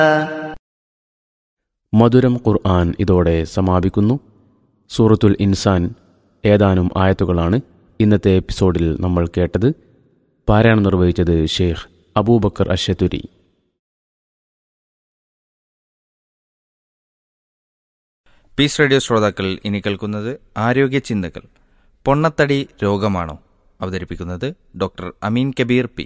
മധുരം ഖുർആൻ ഇതോടെ സമാപിക്കുന്നു സൂറത്തുൽ ഇൻസാൻ ഏതാനും ആയത്തുകളാണ് ഇന്നത്തെ എപ്പിസോഡിൽ നമ്മൾ കേട്ടത് പാരായണം നിർവഹിച്ചത് ഷെയ്ഖ് അബൂബക്കർ അഷത്തുരി പീസ് റേഡിയോ ശ്രോതാക്കൾ ഇനി കേൾക്കുന്നത് ആരോഗ്യ ചിന്തകൾ പൊണ്ണത്തടി രോഗമാണോ അവതരിപ്പിക്കുന്നത് ഡോക്ടർ അമീൻ കബീർ പി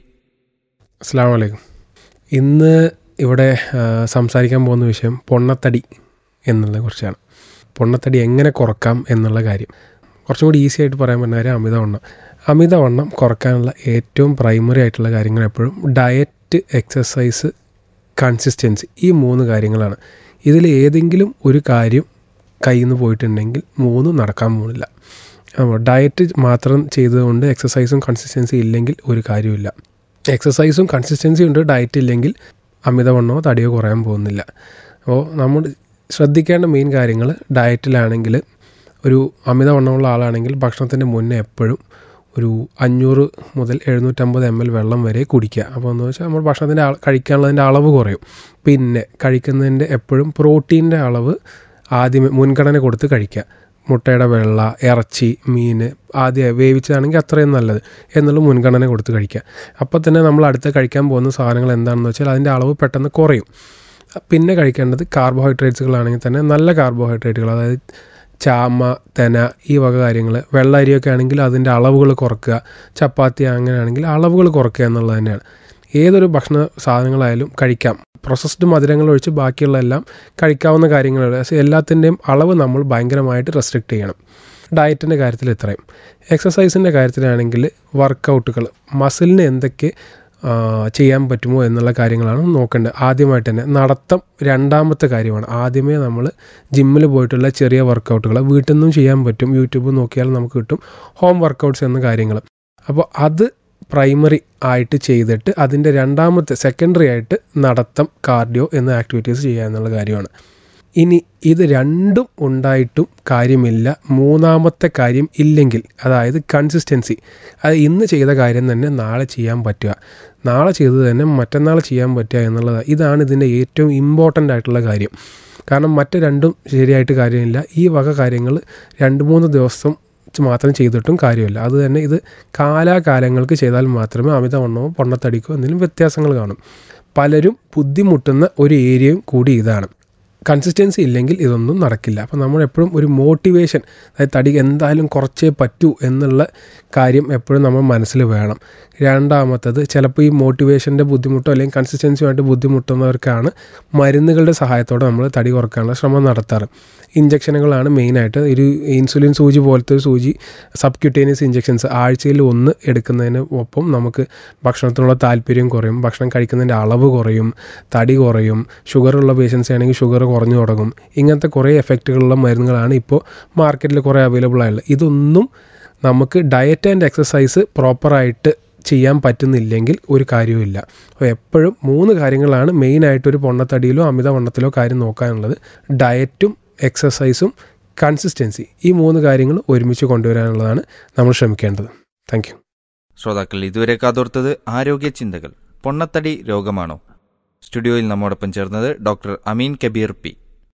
അസ്സാം വലൈക്കും ഇന്ന് ഇവിടെ ആ, സംസാരിക്കാൻ പോകുന്ന വിഷയം പൊണ്ണത്തടി എന്നുള്ളതിനെ കുറിച്ചാണ് പൊണ്ണത്തടി എങ്ങനെ കുറക്കാം എന്നുള്ള കാര്യം കുറച്ചും കൂടി ഈസി ആയിട്ട് പറയാൻ പറ്റുന്ന കാര്യം അമിതവണ്ണം അമിതവണ്ണം കുറക്കാനുള്ള ഏറ്റവും പ്രൈമറി ആയിട്ടുള്ള കാര്യങ്ങൾ എപ്പോഴും ഡയറ്റ് എക്സസൈസ് കൺസിസ്റ്റൻസി ഈ മൂന്ന് കാര്യങ്ങളാണ് ഇതിൽ ഏതെങ്കിലും ഒരു കാര്യം കയ്യിൽ നിന്ന് പോയിട്ടുണ്ടെങ്കിൽ മൂന്നും നടക്കാൻ പോകുന്നില്ല അപ്പോൾ ഡയറ്റ് മാത്രം ചെയ്തതുകൊണ്ട് എക്സസൈസും കൺസിസ്റ്റൻസി ഇല്ലെങ്കിൽ ഒരു കാര്യമില്ല എക്സസൈസും കൺസിസ്റ്റൻസി ഉണ്ട് ഡയറ്റ് ഇല്ലെങ്കിൽ അമിതവണ്ണമോ തടിയോ കുറയാൻ പോകുന്നില്ല അപ്പോൾ നമ്മൾ ശ്രദ്ധിക്കേണ്ട മെയിൻ കാര്യങ്ങൾ ഡയറ്റിലാണെങ്കിൽ ഒരു അമിതവണ്ണമുള്ള ആളാണെങ്കിൽ ഭക്ഷണത്തിൻ്റെ മുന്നേ എപ്പോഴും ഒരു അഞ്ഞൂറ് മുതൽ എഴുന്നൂറ്റമ്പത് എം എൽ വെള്ളം വരെ കുടിക്കുക അപ്പോൾ എന്ന് വെച്ചാൽ നമ്മൾ ഭക്ഷണത്തിൻ്റെ അള- കഴിക്കാനുള്ളതിൻ്റെ അളവ് കുറയും പിന്നെ കഴിക്കുന്നതിൻ്റെ എപ്പോഴും പ്രോട്ടീൻ്റെ അളവ് ആദ്യമേ മുൻഗണന കൊടുത്ത് കഴിക്കുക മുട്ടയുടെ വെള്ള ഇറച്ചി മീൻ ആദ്യം വേവിച്ചതാണെങ്കിൽ അത്രയും നല്ലത് എന്നുള്ള മുൻഗണന കൊടുത്ത് കഴിക്കുക അപ്പോൾ തന്നെ നമ്മൾ അടുത്ത് കഴിക്കാൻ പോകുന്ന സാധനങ്ങൾ എന്താണെന്ന് വെച്ചാൽ അതിൻ്റെ അളവ് പെട്ടെന്ന് കുറയും പിന്നെ കഴിക്കേണ്ടത് കാർബോഹൈഡ്രേറ്റ്സുകളാണെങ്കിൽ തന്നെ നല്ല കാർബോഹൈഡ്രേറ്റുകൾ അതായത് ചാമ തെന ഈ വക കാര്യങ്ങൾ വെള്ള അരിയൊക്കെ ആണെങ്കിൽ അതിൻ്റെ അളവുകൾ കുറക്കുക ചപ്പാത്തി അങ്ങനെയാണെങ്കിൽ അളവുകൾ കുറയ്ക്കുക എന്നുള്ളത് തന്നെയാണ് ഏതൊരു ഭക്ഷണ സാധനങ്ങളായാലും കഴിക്കാം പ്രോസസ്ഡ് മധുരങ്ങൾ ഒഴിച്ച് ബാക്കിയുള്ള എല്ലാം കഴിക്കാവുന്ന കാര്യങ്ങളുണ്ട് പക്ഷേ എല്ലാത്തിൻ്റെയും അളവ് നമ്മൾ ഭയങ്കരമായിട്ട് റെസ്ട്രിക്റ്റ് ചെയ്യണം ഡയറ്റിൻ്റെ കാര്യത്തിൽ ഇത്രയും എക്സസൈസിൻ്റെ കാര്യത്തിലാണെങ്കിൽ വർക്കൗട്ടുകൾ മസിലിന് എന്തൊക്കെ ആ, ചെയ്യാൻ പറ്റുമോ എന്നുള്ള കാര്യങ്ങളാണ് നോക്കേണ്ടത് ആദ്യമായിട്ട് തന്നെ നടത്തം രണ്ടാമത്തെ കാര്യമാണ് ആദ്യമേ നമ്മൾ ജിമ്മിൽ പോയിട്ടുള്ള ചെറിയ വർക്കൗട്ടുകൾ വീട്ടിൽ നിന്നും ചെയ്യാൻ പറ്റും യൂട്യൂബ് നോക്കിയാൽ നമുക്ക് കിട്ടും ഹോം വർക്കൗട്ട്സ് എന്ന കാര്യങ്ങൾ അപ്പോൾ അത് പ്രൈമറി ആയിട്ട് ചെയ്തിട്ട് അതിൻ്റെ രണ്ടാമത്തെ സെക്കൻഡറി ആയിട്ട് നടത്തം കാർഡിയോ എന്ന ആക്ടിവിറ്റീസ് ചെയ്യുക എന്നുള്ള കാര്യമാണ് ഇനി ഇത് രണ്ടും ഉണ്ടായിട്ടും കാര്യമില്ല മൂന്നാമത്തെ കാര്യം ഇല്ലെങ്കിൽ അതായത് കൺസിസ്റ്റൻസി അത് ഇന്ന് ചെയ്ത കാര്യം തന്നെ നാളെ ചെയ്യാൻ പറ്റുക നാളെ ചെയ്തത് തന്നെ മറ്റന്നാൾ ചെയ്യാൻ പറ്റുക എന്നുള്ളത് ഇതാണ് ഇതിൻ്റെ ഏറ്റവും ഇമ്പോർട്ടൻ്റ് ആയിട്ടുള്ള കാര്യം കാരണം മറ്റ് രണ്ടും ശരിയായിട്ട് കാര്യമില്ല ഈ വക കാര്യങ്ങൾ രണ്ട് മൂന്ന് ദിവസം മാത്രം ചെയ്തിട്ടും കാര്യമില്ല അത് തന്നെ ഇത് കാലാകാലങ്ങൾക്ക് ചെയ്താൽ മാത്രമേ അമിതവണ്ണമോ പൊണ്ണത്തടിക്കോ എന്തെങ്കിലും വ്യത്യാസങ്ങൾ കാണും പലരും ബുദ്ധിമുട്ടുന്ന ഒരു ഏരിയയും കൂടി ഇതാണ് കൺസിസ്റ്റൻസി ഇല്ലെങ്കിൽ ഇതൊന്നും നടക്കില്ല അപ്പോൾ നമ്മൾ എപ്പോഴും ഒരു മോട്ടിവേഷൻ അതായത് തടി എന്തായാലും കുറച്ചേ പറ്റൂ എന്നുള്ള കാര്യം എപ്പോഴും നമ്മൾ മനസ്സിൽ വേണം രണ്ടാമത്തത് ചിലപ്പോൾ ഈ മോട്ടിവേഷൻ്റെ ബുദ്ധിമുട്ടോ അല്ലെങ്കിൽ കൺസിസ്റ്റൻസിയുമായിട്ട് ബുദ്ധിമുട്ടുന്നവർക്കാണ് മരുന്നുകളുടെ സഹായത്തോടെ നമ്മൾ തടി കുറക്കാനുള്ള ശ്രമം നടത്താറ് ഇഞ്ചക്ഷനുകളാണ് മെയിനായിട്ട് ഒരു ഇൻസുലിൻ സൂചി പോലത്തെ ഒരു സൂചി സബ്ക്യൂട്ടേനിയസ് ഇഞ്ചക്ഷൻസ് ആഴ്ചയിൽ ഒന്ന് എടുക്കുന്നതിന് ഒപ്പം നമുക്ക് ഭക്ഷണത്തിനുള്ള താല്പര്യം കുറയും ഭക്ഷണം കഴിക്കുന്നതിൻ്റെ അളവ് കുറയും തടി കുറയും ഷുഗറുള്ള പേഷ്യൻസ് ആണെങ്കിൽ ഷുഗർ കുറഞ്ഞു തുടങ്ങും ഇങ്ങനത്തെ കുറേ എഫക്റ്റുകളുള്ള മരുന്നുകളാണ് ഇപ്പോൾ മാർക്കറ്റിൽ കുറേ അവൈലബിൾ ആയുള്ളത് ഇതൊന്നും നമുക്ക് ഡയറ്റ് ആൻഡ് എക്സസൈസ് പ്രോപ്പറായിട്ട് ചെയ്യാൻ പറ്റുന്നില്ലെങ്കിൽ ഒരു കാര്യവുമില്ല അപ്പോൾ എപ്പോഴും മൂന്ന് കാര്യങ്ങളാണ് മെയിനായിട്ട് ഒരു പൊണ്ണത്തടിയിലോ അമിതവണ്ണത്തിലോ കാര്യം നോക്കാനുള്ളത് ഡയറ്റും എക്സസൈസും കൺസിസ്റ്റൻസി ഈ മൂന്ന് കാര്യങ്ങൾ ഒരുമിച്ച് കൊണ്ടുവരാനുള്ളതാണ് നമ്മൾ ശ്രമിക്കേണ്ടത് താങ്ക് യു ശ്രോതാക്കൾ ഇതുവരെ കാതോർത്തത് ആരോഗ്യ ചിന്തകൾ പൊണ്ണത്തടി രോഗമാണോ സ്റ്റുഡിയോയിൽ നമ്മോടൊപ്പം ചേർന്നത് doctor Ameen Kabir P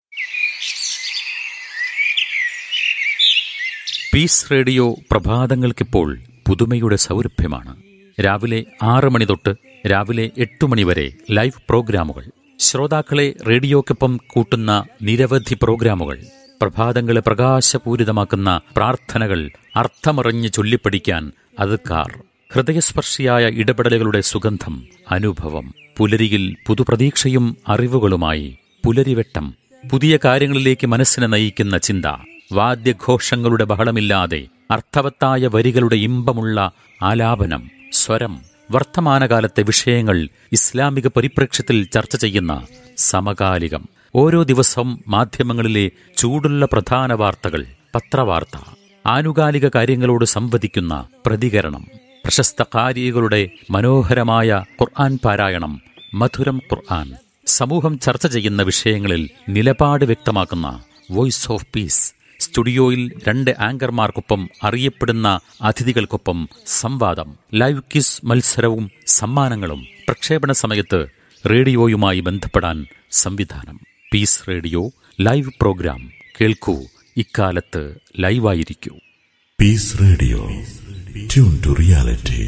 peace radio പ്രഭാതങ്ങൾക്കിപ്പോൾ പുതുമയുടെ സൗരഭ്യമാണ് രാവിലെ ആറ് മണി തൊട്ട് രാവിലെ എട്ട് മണി വരെ ലൈവ് പ്രോഗ്രാമുകൾ ശ്രോതാക്കളെ റേഡിയോക്കൊപ്പം കൂട്ടുന്ന നിരവധി പ്രോഗ്രാമുകൾ പ്രഭാതങ്ങളെ പ്രകാശപൂരിതമാക്കുന്ന പ്രാർത്ഥനകൾ അർത്ഥമറിഞ്ഞ് ചൊല്ലിപ്പഠിക്കാൻ അതുക്കാർ ഹൃദയസ്പർശിയായ ഇടപെടലുകളുടെ സുഗന്ധം അനുഭവം പുലരിയിൽ പുതുപ്രതീക്ഷയും അറിവുകളുമായി പുലരിവെട്ടം പുതിയ കാര്യങ്ങളിലേക്ക് മനസ്സിനെ നയിക്കുന്ന ചിന്ത വാദ്യഘോഷങ്ങളുടെ ബഹളമില്ലാതെ അർത്ഥവത്തായ വരികളുടെ ഇമ്പമുള്ള ആലാപനം സ്വരം വർത്തമാനകാലത്തെ വിഷയങ്ങൾ ഇസ്ലാമിക പരിപ്രേക്ഷ്യത്തിൽ ചർച്ച ചെയ്യുന്ന സമകാലികം ഓരോ ദിവസവും മാധ്യമങ്ങളിലെ ചൂടുള്ള പ്രധാന വാർത്തകൾ പത്രവാർത്ത ആനുകാലിക കാര്യങ്ങളോട് സംവദിക്കുന്ന പ്രതികരണം പ്രശസ്ത കാരികളുടെ മനോഹരമായ ഖുർആൻ പാരായണം മധുരം ഖുർആൻ സമൂഹം ചർച്ച ചെയ്യുന്ന വിഷയങ്ങളിൽ നിലപാട് വ്യക്തമാക്കുന്ന വോയിസ് ഓഫ് പീസ് സ്റ്റുഡിയോയിൽ രണ്ട് ആങ്കർമാർക്കൊപ്പം അറിയപ്പെടുന്ന അതിഥികൾക്കൊപ്പം സംവാദം ലൈവ് ക്വിസ് മത്സരവും സമ്മാനങ്ങളും പ്രക്ഷേപണ സമയത്ത് റേഡിയോയുമായി ബന്ധപ്പെടാൻ സംവിധാനം പീസ് റേഡിയോ ലൈവ് പ്രോഗ്രാം കേൾക്കൂ ഇക്കാലത്ത് ലൈവായിരിക്കൂ Peace Radio. Tune to reality.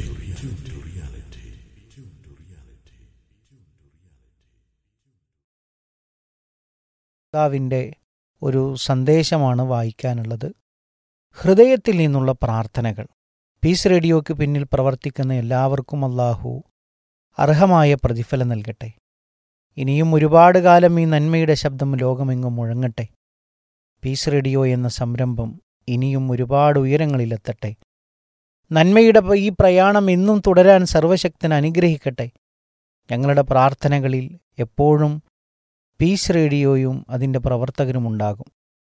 കർത്താവിൻ്റെ ഒരു സന്ദേശമാണ് വായിക്കാനുള്ളത് ഹൃദയത്തിൽ നിന്നുള്ള പ്രാർത്ഥനകൾ പീസ് റേഡിയോയ്ക്ക് പിന്നിൽ പ്രവർത്തിക്കുന്ന എല്ലാവർക്കും അള്ളാഹു അർഹമായ പ്രതിഫലം നൽകട്ടെ ഇനിയും ഒരുപാട് കാലം ഈ നന്മയുടെ ശബ്ദം ലോകമെങ്ങും മുഴങ്ങട്ടെ പീസ് റേഡിയോ എന്ന സംരംഭം ഇനിയും ഒരുപാട് ഉയരങ്ങളിലെത്തട്ടെ നന്മയുടെ ഈ പ്രയാണം എന്നും തുടരാൻ സർവശക്തൻ അനുഗ്രഹിക്കട്ടെ ഞങ്ങളുടെ പ്രാർത്ഥനകളിൽ എപ്പോഴും പീസ് റേഡിയോയും അതിൻ്റെ പ്രവർത്തകരും ഉണ്ടാകും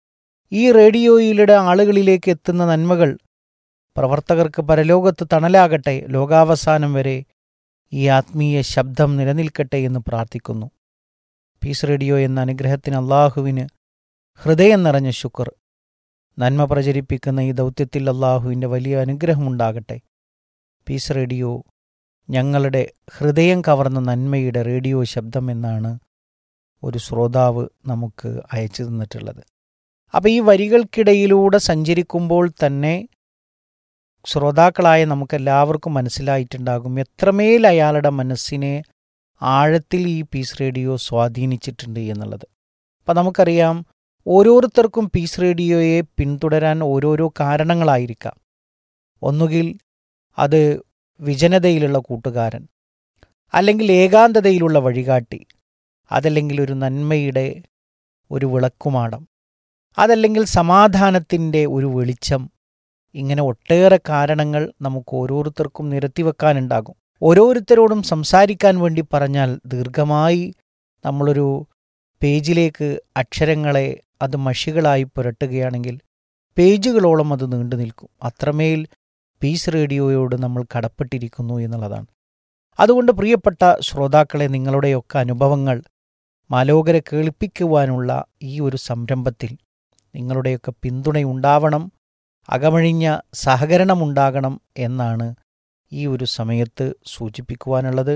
ഈ റേഡിയോയിലൂടെ ആളുകളിലേക്ക് എത്തുന്ന നന്മകൾ പ്രവർത്തകർക്ക് പരലോകത്ത് തണലാകട്ടെ ലോകാവസാനം വരെ ഈ ആത്മീയ ശബ്ദം നിലനിൽക്കട്ടെ എന്ന് പ്രാർത്ഥിക്കുന്നു പീസ് റേഡിയോ എന്ന അനുഗ്രഹത്തിന് അള്ളാഹുവിന് ഹൃദയം നിറഞ്ഞ ശുക്ർ നന്മ പ്രചരിപ്പിക്കുന്ന ഈ ദൗത്യത്തിൽ അള്ളാഹുവിൻ്റെ വലിയ അനുഗ്രഹമുണ്ടാകട്ടെ പീസ് റേഡിയോ ഞങ്ങളുടെ ഹൃദയം കവർന്ന നന്മയുടെ റേഡിയോ ശബ്ദം എന്നാണ് ഒരു ശ്രോതാവ് നമുക്ക് അയച്ചു തന്നിട്ടുള്ളത് അപ്പോൾ ഈ വരികൾക്കിടയിലൂടെ സഞ്ചരിക്കുമ്പോൾ തന്നെ ശ്രോതാക്കളായ നമുക്കെല്ലാവർക്കും മനസ്സിലായിട്ടുണ്ടാകും എത്രമേൽ അയാളുടെ മനസ്സിനെ ആഴത്തിൽ ഈ പീസ് റേഡിയോ സ്വാധീനിച്ചിട്ടുണ്ട് എന്നുള്ളത് അപ്പം നമുക്കറിയാം ഓരോരുത്തർക്കും പീസ് റേഡിയോയെ പിന്തുടരാൻ ഓരോരോ കാരണങ്ങളായിരിക്കാം ഒന്നുകിൽ അത് വിജനതയിലുള്ള കൂട്ടുകാരൻ അല്ലെങ്കിൽ ഏകാന്തതയിലുള്ള വഴികാട്ടി അതല്ലെങ്കിൽ ഒരു നന്മയുടെ ഒരു വിളക്കുമാടം അതല്ലെങ്കിൽ സമാധാനത്തിൻ്റെ ഒരു വെളിച്ചം ഇങ്ങനെ ഒട്ടേറെ കാരണങ്ങൾ നമുക്ക് ഓരോരുത്തർക്കും നിരത്തിവെക്കാനുണ്ടാകും ഓരോരുത്തരോടും സംസാരിക്കാൻ വേണ്ടി പറഞ്ഞാൽ ദീർഘമായി നമ്മളൊരു പേജിലേക്ക് അക്ഷരങ്ങളെ അത് മഷികളായി പുരട്ടുകയാണെങ്കിൽ പേജുകളോളം അത് നീണ്ടു നിൽക്കും അത്രമേൽ പീസ് റേഡിയോയോട് നമ്മൾ കടപ്പെട്ടിരിക്കുന്നു എന്നുള്ളതാണ് അതുകൊണ്ട് പ്രിയപ്പെട്ട ശ്രോതാക്കളെ നിങ്ങളുടെയൊക്കെ അനുഭവങ്ങൾ മാലോകരെ കേൾപ്പിക്കുവാനുള്ള ഈ ഒരു സംരംഭത്തിൽ നിങ്ങളുടെയൊക്കെ പിന്തുണയുണ്ടാവണം അകമഴിഞ്ഞ സഹകരണമുണ്ടാകണം എന്നാണ് ഈ ഒരു സമയത്ത് സൂചിപ്പിക്കുവാനുള്ളത്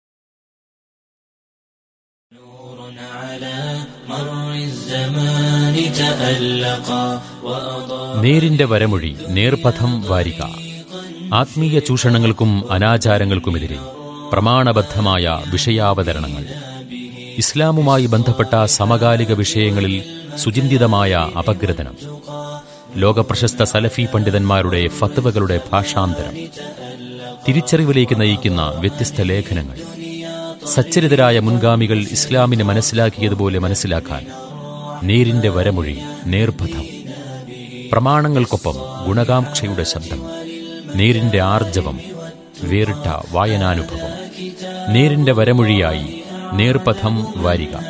നേരിന്റെ വരമൊഴി നേർപഥം വാരിക ആത്മീയ ചൂഷണങ്ങൾക്കും അനാചാരങ്ങൾക്കുമെതിരെ പ്രമാണബദ്ധമായ വിഷയാവതരണങ്ങൾ ഇസ്ലാമുമായി ബന്ധപ്പെട്ട സമകാലിക വിഷയങ്ങളിൽ സുചിന്തിതമായ അപഗ്രഥനം ലോകപ്രശസ്ത സലഫി പണ്ഡിതന്മാരുടെ ഫത്വകളുടെ ഭാഷാന്തരം തിരിച്ചറിവിലേക്ക് നയിക്കുന്ന വ്യത്യസ്ത ലേഖനങ്ങൾ സച്ചരിതരായ മുൻഗാമികൾ ഇസ്ലാമിനെ മനസ്സിലാക്കിയതുപോലെ മനസ്സിലാക്കാൻ നേരിന്റെ വരമൊഴി നേർപഥം പ്രമാണങ്ങൾക്കൊപ്പം ഗുണകാംക്ഷയുടെ ശബ്ദം നേരിന്റെ ആർജവം വേറിട്ട വായനാനുഭവം നേരിന്റെ വരമൊഴിയായി നേർപഥം വാരിക